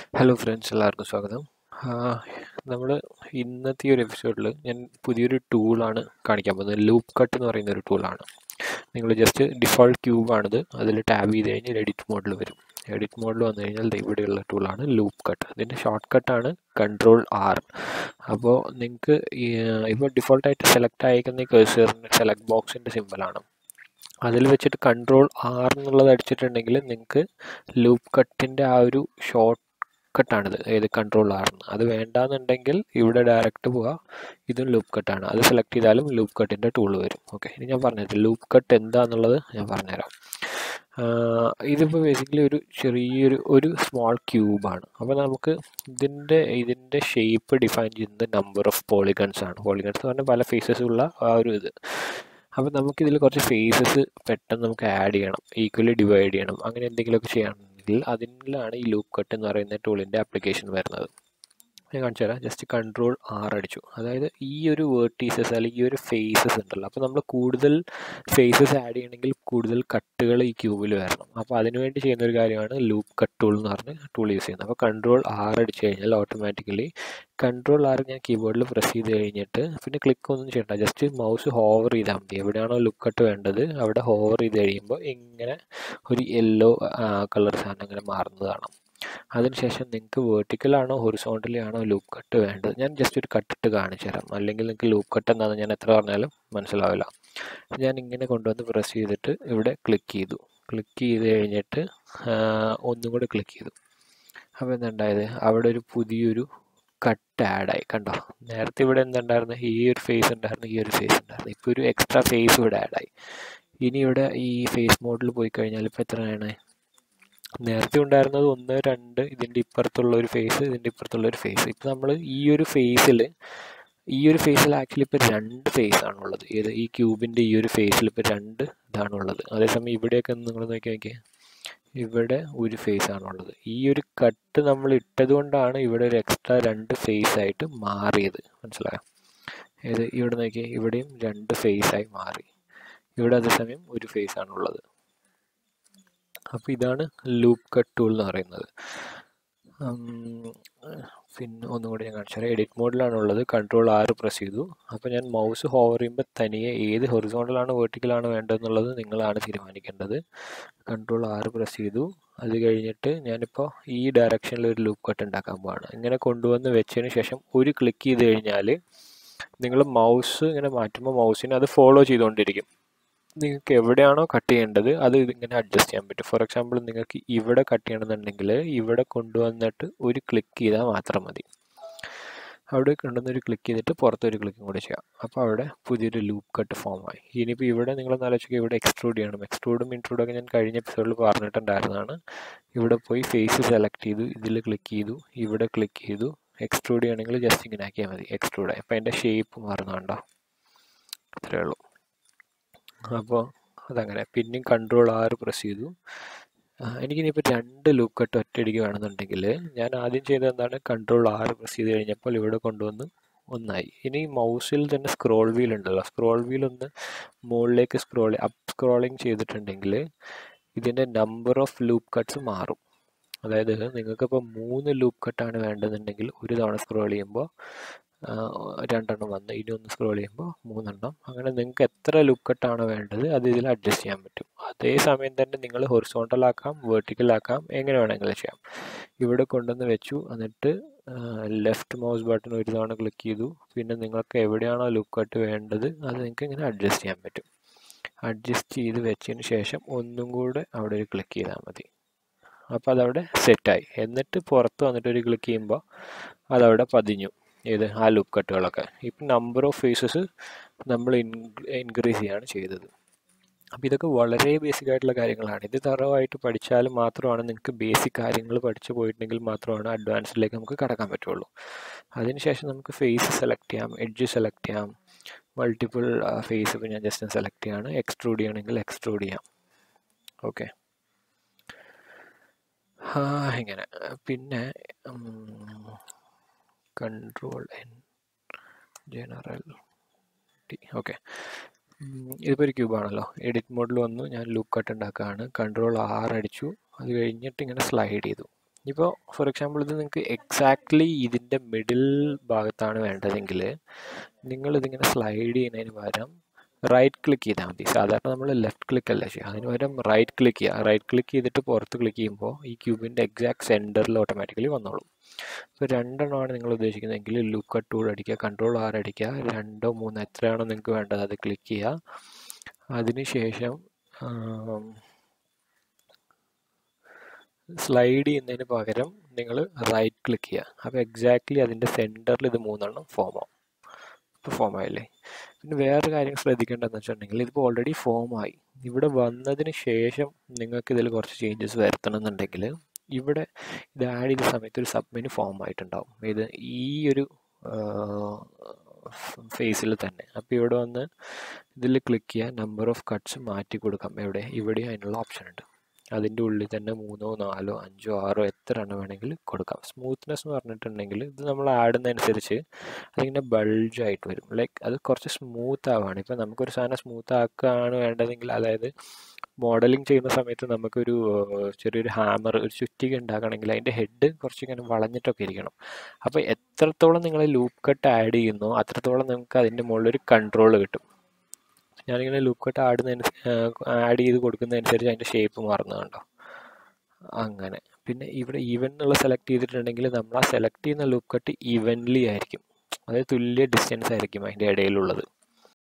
hello friends എല്ലാവർക്കും സ്വാഗതം നമ്മൾ ഇന്നത്തെ ഈ ഒരു എപ്പിസോഡിൽ ഞാൻ പുതിയൊരു ടൂളാണ് കാണിക്കാൻ പോകുന്നത് ലൂപ്പ് കട്ട് എന്ന് പറയുന്ന ഒരു ടൂളാണ് നിങ്ങൾ ജസ്റ്റ് ഡിഫോൾട്ട് ക്യൂബാണിത് അതിൽ ടാബ് ചെയ്ത് കഴിഞ്ഞാൽ എഡിറ്റ് മോഡിൽ വരും എഡിറ്റ് മോഡിൽ വന്നു കഴിഞ്ഞാൽ ദേ ഇവിടെയുള്ള ടൂളാണ് ലൂപ്പ് കട്ട് അതിൻ്റെ ഷോർട്ട് കട്ടാണ് കൺട്രോൾ ആർ അപ്പോൾ നിങ്ങൾക്ക് ഇപ്പോൾ ഡിഫോൾട്ടായിട്ട് സെലക്ട് ആയിരിക്കുന്ന കേഴ്സറിൻ്റെ സെലക്ട് ബോക്സിൻ്റെ സിമ്പിളാണ് അതിൽ വെച്ചിട്ട് കൺട്രോൾ ആർ എന്നുള്ളത് അടിച്ചിട്ടുണ്ടെങ്കിൽ നിങ്ങൾക്ക് ലൂപ്പ് കട്ടിൻ്റെ ആ ഒരു ഷോർട്ട് കട്ടാണിത് ഏത് കൺട്രോൾ ആർന്ന് അത് വേണ്ടാന്നുണ്ടെങ്കിൽ ഇവിടെ ഡയറക്റ്റ് പോവുക ഇതും ലൂപ്പ് കട്ടാണ് അത് സെലക്ട് ചെയ്താലും ലൂപ്പ് കട്ടിൻ്റെ ടൂൾ വരും ഓക്കെ ഇനി ഞാൻ പറഞ്ഞത് ലൂപ്പ് കട്ട് എന്താന്നുള്ളത് ഞാൻ പറഞ്ഞുതരാം ഇതിപ്പോൾ ബേസിക്കലി ഒരു ചെറിയൊരു ഒരു സ്മോൾ ക്യൂബാണ് അപ്പോൾ നമുക്ക് ഇതിൻ്റെ ഇതിൻ്റെ ഷേപ്പ് ഡിഫൈൻ ചെയ്യുന്നത് നമ്പർ ഓഫ് പോളിഗൺസ് ആണ് പോളിഗൺസ് എന്ന് പറഞ്ഞാൽ പല ഫേസസ് ഉള്ള ആ ഒരു ഇത് അപ്പോൾ നമുക്കിതിൽ കുറച്ച് ഫേസസ് പെട്ടെന്ന് നമുക്ക് ആഡ് ചെയ്യണം ഈക്വലി ഡിവൈഡ് ചെയ്യണം അങ്ങനെ എന്തെങ്കിലുമൊക്കെ ചെയ്യണമെങ്കിൽ അതിലാണ് ഈ ലൂപ്പ് കട്ട് എന്ന് പറയുന്ന ടൂളിൻ്റെ ആപ്ലിക്കേഷൻ വരുന്നത് ഞാൻ കാണിച്ചു തരാം ജസ്റ്റ് കൺട്രോൾ ആർ അടിച്ചു അതായത് ഈ ഒരു വേർട്ടീസസ് അല്ലെങ്കിൽ ഈ ഒരു ഫേസസ് ഉണ്ടല്ലോ അപ്പോൾ നമ്മൾ കൂടുതൽ ഫേസസ് ആഡ് ചെയ്യണമെങ്കിൽ കൂടുതൽ കട്ടുകൾ ഈ ക്യൂബിൽ വരണം അപ്പോൾ അതിനുവേണ്ടി ചെയ്യുന്ന ഒരു കാര്യമാണ് ലൂപ്പ് കട്ട് ടൂൾ എന്ന് പറഞ്ഞ് ടൂൾ യൂസ് ചെയ്യുന്നത് അപ്പോൾ കൺട്രോൾ ആർ അടിച്ചു കഴിഞ്ഞാൽ ഓട്ടോമാറ്റിക്കലി കൺട്രോൾ ആർ ഞാൻ കീബോർഡിൽ പ്രസ് ചെയ്ത് കഴിഞ്ഞിട്ട് പിന്നെ ക്ലിക്ക് ഒന്നും ചെയ്യണ്ട ജസ്റ്റ് മൗസ് ഹോവർ ചെയ്താൽ മതി എവിടെയാണോ ലുക്ക് കട്ട് വേണ്ടത് അവിടെ ഹോവർ ചെയ്ത് കഴിയുമ്പോൾ ഇങ്ങനെ ഒരു യെല്ലോ കളർ സാധനം ഇങ്ങനെ മാറുന്നതാണ് അതിനുശേഷം നിങ്ങൾക്ക് വേർട്ടിക്കലാണോ ഹൊറിസോണ്ടലി ആണോ ലൂപ്പ് കട്ട് വേണ്ടത് ഞാൻ ജസ്റ്റ് ഒരു കട്ടിട്ട് കാണിച്ചു തരാം അല്ലെങ്കിൽ നിങ്ങൾക്ക് ലൂപ്പ് കട്ട് എന്താണെന്ന് ഞാൻ എത്ര പറഞ്ഞാലും മനസ്സിലാവില്ല ഞാൻ ഇങ്ങനെ കൊണ്ടുവന്ന് പ്രസ് ചെയ്തിട്ട് ഇവിടെ ക്ലിക്ക് ചെയ്തു ക്ലിക്ക് ചെയ്ത് കഴിഞ്ഞിട്ട് ഒന്നും കൂടെ ക്ലിക്ക് ചെയ്തു അപ്പോൾ എന്തുണ്ടായത് അവിടെ ഒരു പുതിയൊരു കട്ട് ആഡായി കണ്ടോ നേരത്തെ ഇവിടെ എന്തുണ്ടായിരുന്നു ഈ ഒരു ഫേസ് ഉണ്ടായിരുന്നു ഈ ഒരു ഫേസ് ഉണ്ടായിരുന്നു ഇപ്പോൾ ഒരു എക്സ്ട്രാ ഫേസ് ഇവിടെ ആഡായി ഇനി ഇവിടെ ഈ ഫേസ് മോഡിൽ പോയി കഴിഞ്ഞാൽ ഇപ്പോൾ എത്രയാണ് നേരത്തെ ഉണ്ടായിരുന്നത് ഒന്ന് രണ്ട് ഇതിൻ്റെ ഇപ്പുറത്തുള്ള ഒരു ഫേസ് ഇതിൻ്റെ ഇപ്പുറത്തുള്ള ഒരു ഫേസ് ഇപ്പം നമ്മൾ ഈ ഒരു ഫേസിൽ ഈ ഒരു ഫേസിൽ ആക്ച്വലി ഇപ്പോൾ രണ്ട് ഫേസ് ആണുള്ളത് ഏത് ഈ ക്യൂബിൻ്റെ ഈ ഒരു ഫേസിൽ ഇപ്പോൾ രണ്ട് ഇതാണുള്ളത് അതേസമയം ഇവിടെയൊക്കെ നിങ്ങൾ നോക്കി നോക്കിയാൽ ഇവിടെ ഒരു ഫേസ് ആണുള്ളത് ഈ ഒരു കട്ട് നമ്മൾ ഇട്ടത് കൊണ്ടാണ് ഇവിടെ ഒരു എക്സ്ട്രാ രണ്ട് ഫേസ് ആയിട്ട് മാറിയത് മനസ്സിലായോ ഏത് ഇവിടെ നോക്കിയാൽ ഇവിടെയും രണ്ട് ഫേസ് ആയി മാറി ഇവിടെ അതേസമയം ഒരു ഫേസ് ആണുള്ളത് അപ്പോൾ ഇതാണ് ലൂപ്പ് കട്ട് ടൂൾ എന്ന് പറയുന്നത് പിന്നെ ഒന്നും കൂടി ഞാൻ കാണിച്ചു തരാം എഡിറ്റ് മോഡിലാണുള്ളത് കൺട്രോൾ ആറ് പ്രസ് ചെയ്തു അപ്പോൾ ഞാൻ മൗസ് ഹോവർ ചെയ്യുമ്പോൾ തനിയെ ഏത് ഹൊറിസോണ്ടലാണോ വേർട്ടിക്കലാണോ വേണ്ടതെന്നുള്ളത് നിങ്ങളാണ് തീരുമാനിക്കേണ്ടത് കൺട്രോൾ ആറ് പ്രസ് ചെയ്തു അത് കഴിഞ്ഞിട്ട് ഞാനിപ്പോൾ ഈ ഡയറക്ഷനിൽ ഒരു ലൂപ്പ് കട്ട് ഉണ്ടാക്കാൻ പോവാണ് ഇങ്ങനെ കൊണ്ടുവന്ന് വെച്ചതിന് ശേഷം ഒരു ക്ലിക്ക് ചെയ്ത് കഴിഞ്ഞാൽ നിങ്ങൾ മൗസ് ഇങ്ങനെ മാറ്റുമ്പോൾ മൗസിനെ അത് ഫോളോ ചെയ്തുകൊണ്ടിരിക്കും നിങ്ങൾക്ക് എവിടെയാണോ കട്ട് ചെയ്യേണ്ടത് അത് ഇങ്ങനെ അഡ്ജസ്റ്റ് ചെയ്യാൻ പറ്റും ഫോർ എക്സാമ്പിൾ നിങ്ങൾക്ക് ഇവിടെ കട്ട് ചെയ്യണമെന്നുണ്ടെങ്കിൽ ഇവിടെ കൊണ്ടുവന്നിട്ട് ഒരു ക്ലിക്ക് ചെയ്താൽ മാത്രം മതി അവിടെ കൊണ്ടുവന്ന് ഒരു ക്ലിക്ക് ചെയ്തിട്ട് പുറത്തൊരു ക്ലിക്കും കൂടി ചെയ്യാം അപ്പോൾ അവിടെ പുതിയൊരു ലൂപ്പ് കട്ട് ഫോമായി ഇനിയിപ്പോൾ ഇവിടെ നിങ്ങൾ ആലോചിക്കുക ഇവിടെ എക്സ്ട്രൂഡ് ചെയ്യണം എക്സ്ട്രൂഡും ഇൻട്രൂഡും ഒക്കെ ഞാൻ കഴിഞ്ഞ എപ്പിസോഡിൽ പറഞ്ഞിട്ടുണ്ടായിരുന്നതാണ് ഇവിടെ പോയി ഫേസ് സെലക്ട് ചെയ്തു ഇതിൽ ക്ലിക്ക് ചെയ്തു ഇവിടെ ക്ലിക്ക് ചെയ്തു എക്സ്ട്രൂഡ് ചെയ്യണമെങ്കിൽ ജസ്റ്റ് ഇങ്ങനെ ആക്കിയാൽ മതി എക്സ്ട്രൂഡ് ആയി അപ്പോൾ അതിൻ്റെ ഷേപ്പ് മാറുന്നുണ്ടോ ഇത്രയേ ഉള്ളൂ അപ്പോൾ അതങ്ങനെ പിന്നെയും കൺട്രോൾ ആറ് പ്രസ് ചെയ്തു എനിക്കിനിപ്പോൾ രണ്ട് ലൂപ്പ് കട്ട് ഒറ്റയടിക്ക് വേണമെന്നുണ്ടെങ്കിൽ ഞാൻ ആദ്യം ചെയ്തത് എന്താണ് കൺട്രോൾ ആറ് പ്രസ് ചെയ്ത് കഴിഞ്ഞപ്പോൾ ഇവിടെ കൊണ്ടുവന്ന് ഒന്നായി ഇനി മൗസിൽ തന്നെ സ്ക്രോൾ വീൽ ഉണ്ടല്ലോ സ്ക്രോൾ വീൽ ഒന്ന് മുകളിലേക്ക് സ്ക്രോൾ അപ്പ് സ്ക്രോളിങ് ചെയ്തിട്ടുണ്ടെങ്കിൽ ഇതിൻ്റെ നമ്പർ ഓഫ് ലൂപ്പ് കട്ട്സ് മാറും അതായത് നിങ്ങൾക്കിപ്പോൾ മൂന്ന് ലൂപ്പ് കട്ടാണ് വേണ്ടതെന്നുണ്ടെങ്കിൽ ഒരു തവണ സ്ക്രോൾ ചെയ്യുമ്പോൾ രണ്ടെണ്ണം വന്ന് ഇനി ഒന്ന് സ്ക്രോൾ ചെയ്യുമ്പോൾ മൂന്നെണ്ണം അങ്ങനെ നിങ്ങൾക്ക് എത്ര ലൂപ്പ് കട്ടാണ് വേണ്ടത് അത് ഇതിൽ അഡ്ജസ്റ്റ് ചെയ്യാൻ പറ്റും അതേ സമയം തന്നെ നിങ്ങൾ ഹൊറിസോണ്ടൽ ആക്കാം വേർട്ടിക്കൽ ആക്കാം എങ്ങനെ വേണമെങ്കിലും ചെയ്യാം ഇവിടെ കൊണ്ടുവന്ന് വെച്ചു എന്നിട്ട് ലെഫ്റ്റ് മൗസ് ബട്ടൺ ഒരു തവണ ക്ലിക്ക് ചെയ്തു പിന്നെ നിങ്ങൾക്ക് എവിടെയാണോ ലൂപ്പ് കട്ട് വേണ്ടത് അത് നിങ്ങൾക്ക് ഇങ്ങനെ അഡ്ജസ്റ്റ് ചെയ്യാൻ പറ്റും അഡ്ജസ്റ്റ് ചെയ്ത് വെച്ചതിന് ശേഷം ഒന്നും കൂടെ അവിടെ ഒരു ക്ലിക്ക് ചെയ്താൽ മതി അപ്പോൾ അതവിടെ സെറ്റായി എന്നിട്ട് പുറത്ത് വന്നിട്ട് ഒരു ക്ലിക്ക് ചെയ്യുമ്പോൾ അതവിടെ പതിഞ്ഞു ഏത് ആ ലൂപ്പ് കട്ടുകളൊക്കെ ഇപ്പം നമ്പർ ഓഫ് ഫേസസ് നമ്മൾ ഇൻക്രീസ് ചെയ്യാണ് ചെയ്തത് അപ്പോൾ ഇതൊക്കെ വളരെ ബേസിക് ആയിട്ടുള്ള കാര്യങ്ങളാണ് ഇത് തറവായിട്ട് പഠിച്ചാൽ മാത്രമാണ് നിങ്ങൾക്ക് ബേസിക് കാര്യങ്ങൾ പഠിച്ചു പോയിട്ടുണ്ടെങ്കിൽ മാത്രമാണ് അഡ്വാൻസിലേക്ക് നമുക്ക് കടക്കാൻ പറ്റുള്ളൂ അതിനുശേഷം നമുക്ക് ഫേസ് സെലക്ട് ചെയ്യാം എഡ്ജ് സെലക്ട് ചെയ്യാം മൾട്ടിപ്പിൾ ഫേസ് ഇപ്പോൾ ഞാൻ ജസ്റ്റ് സെലക്ട് ചെയ്യാണ് എക്സ്ട്രൂഡ് ചെയ്യണമെങ്കിൽ എക്സ്ട്രൂഡ് ചെയ്യാം ഓക്കെ ഇങ്ങനെ പിന്നെ control N general T okay ഇതിപ്പോൾ ഒരു ക്യൂബാണല്ലോ എഡിറ്റ് മോഡിൽ വന്നു ഞാൻ ലൂപ്പ് കട്ട് ഉണ്ടാക്കുകയാണ് കൺട്രോൾ ആർ അടിച്ചു അത് കഴിഞ്ഞിട്ട് ഇങ്ങനെ സ്ലൈഡ് ചെയ്തു ഇപ്പോൾ ഫോർ എക്സാമ്പിൾ ഇത് നിങ്ങൾക്ക് എക്സാക്ട്ലി ഇതിൻ്റെ മിഡിൽ ഭാഗത്താണ് വേണ്ടതെങ്കിൽ നിങ്ങൾ ഇതിങ്ങനെ സ്ലൈഡ് ചെയ്യുന്നതിന് പകരം റൈറ്റ് ക്ലിക്ക് ചെയ്താൽ മതി സാധാരണ നമ്മൾ ലെഫ്റ്റ് ക്ലിക്ക് അല്ല ചെയ്യുക അതിന് പകരം റൈറ്റ് ക്ലിക്ക് ചെയ്യുക റൈറ്റ് ക്ലിക്ക് ചെയ്തിട്ട് പുറത്ത് ക്ലിക്ക് ചെയ്യുമ്പോൾ ഈ ക്യൂബിൻ്റെ എക്സാക്ട് സെൻറ്ററിൽ ഓട്ടോമാറ്റിക്കലി വന്നോളും ഇപ്പോൾ രണ്ടെണ്ണമാണ് നിങ്ങൾ ഉദ്ദേശിക്കുന്നതെങ്കിൽ ലുക്ക് കട്ട് ടൂൾ അടിക്കുക കൺട്രോൾ ആർ അടിക്കുക രണ്ടോ മൂന്നോ എത്രയാണോ നിങ്ങൾക്ക് വേണ്ടത് അത് ക്ലിക്ക് ചെയ്യുക അതിനുശേഷം സ്ലൈഡ് ചെയ്യുന്നതിന് പകരം നിങ്ങൾ റൈറ്റ് ക്ലിക്ക് ചെയ്യുക അപ്പോൾ എക്സാക്ട്ലി അതിൻ്റെ സെൻറ്ററിൽ ഇത് മൂന്നെണ്ണം ഫോം ആവും ഇപ്പോൾ ഫോം ആയില്ലേ പിന്നെ വേറൊരു കാര്യം ശ്രദ്ധിക്കേണ്ടതെന്ന് വെച്ചിട്ടുണ്ടെങ്കിൽ ഇതിപ്പോൾ ഓൾറെഡി ഫോം ആയി ഇവിടെ വന്നതിന് ശേഷം നിങ്ങൾക്ക് ഇതിൽ കുറച്ച് ചേഞ്ചസ് വരുത്തണം എന്നുണ്ടെങ്കിൽ ഇവിടെ ഇത് ആഡ് ചെയ്ത സമയത്ത് ഒരു സബ്മെനു ഫോം ആയിട്ടുണ്ടാവും ഇത് ഈ ഒരു ഫേസിൽ തന്നെ അപ്പോൾ ഇവിടെ വന്ന് ഇതിൽ ക്ലിക്ക് ചെയ്യുക നമ്പർ ഓഫ് കട്ട്സ് മാറ്റി കൊടുക്കാം എവിടെ ഇവിടെ അതിനുള്ള ഓപ്ഷൻ ഉണ്ട് അതിൻ്റെ ഉള്ളിൽ തന്നെ മൂന്നോ നാലോ അഞ്ചോ ആറോ എത്ര എണ്ണം വേണമെങ്കിൽ കൊടുക്കാം സ്മൂത്ത്നെസ് എന്ന് പറഞ്ഞിട്ടുണ്ടെങ്കിൽ ഇത് നമ്മൾ ആടുന്നതനുസരിച്ച് അതിങ്ങനെ ബൾജ് ആയിട്ട് വരും ലൈക്ക് അത് കുറച്ച് സ്മൂത്ത് ആവുകയാണ് ഇപ്പോൾ നമുക്കൊരു സാധനം സ്മൂത്ത് ആക്കുകയാണ് വേണ്ടതെങ്കിൽ അതായത് മോഡലിംഗ് ചെയ്യുന്ന സമയത്ത് നമുക്കൊരു ചെറിയൊരു ഹാമർ ഒരു ചുറ്റിക ഉണ്ടാക്കണമെങ്കിൽ അതിൻ്റെ ഹെഡ് കുറച്ച് ഇങ്ങനെ വളഞ്ഞിട്ടൊക്കെ ഇരിക്കണം അപ്പോൾ എത്രത്തോളം നിങ്ങൾ ലൂപ്പ് കട്ട് ആഡ് ചെയ്യുന്നോ അത്രത്തോളം നിങ്ങൾക്ക് അതിൻ്റെ മുകളിൽ ഒരു കൺട്രോൾ കിട്ടും ഞാനിങ്ങനെ ലൂപ്പ് കട്ട് ആടുന്നതിന് ആഡ് ചെയ്ത് കൊടുക്കുന്നതനുസരിച്ച് അതിൻ്റെ ഷേപ്പ് മാറുന്നത് അങ്ങനെ പിന്നെ ഇവിടെ ഈവൻ എന്നുള്ള സെലക്ട് ചെയ്തിട്ടുണ്ടെങ്കിൽ നമ്മൾ ആ സെലക്ട് ചെയ്യുന്ന ലൂപ്പ് കട്ട് ഈവൻലി ആയിരിക്കും അതായത് തുല്യ ഡിസ്റ്റൻസ് ആയിരിക്കും അതിൻ്റെ ഇടയിലുള്ളത്